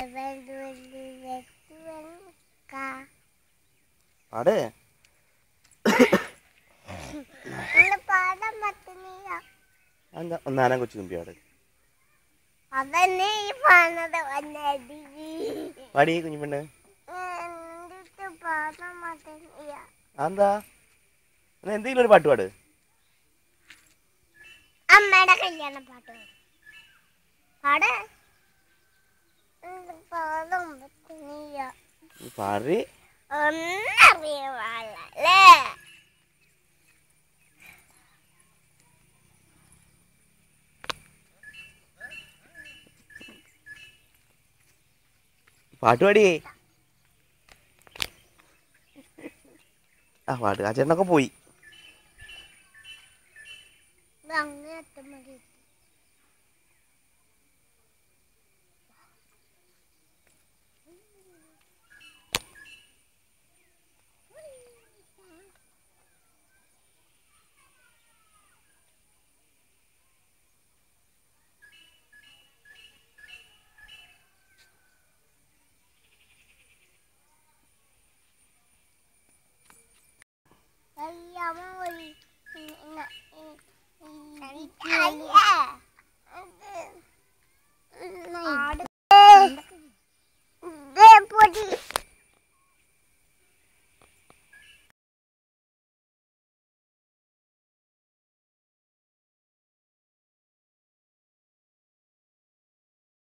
പാട് പാടാൻ പറ്റുന്നില്ല എന്താ ഒന്നാനാം കൊച്ചു തുമ്പി പാട് അതന്നെ ഈ പറഞ്ഞത് വന്നടി പാടി കുഞ്ഞുപെണ്ണ് എന്നിട്ട് പാടാൻ പറ്റുന്നില്ല അതെന്താ എന്നാ എന്തെങ്കിലും ഒരു പാട്ട് പാട് അമ്മയുടെ കല്യാണ പാട്ട് പാട് എനിക്ക് പാടാൻ പറ്റുന്നില്ല നീ പാടി ഒന്നറിയല്ലേ പാട്ട് പാടിയേ ആ പാട്ട് ആ ചേട്ടനൊക്കെ പോയി അങ്ങ് എത്തുമ്പോൾ അയ്യമ്മ പോയി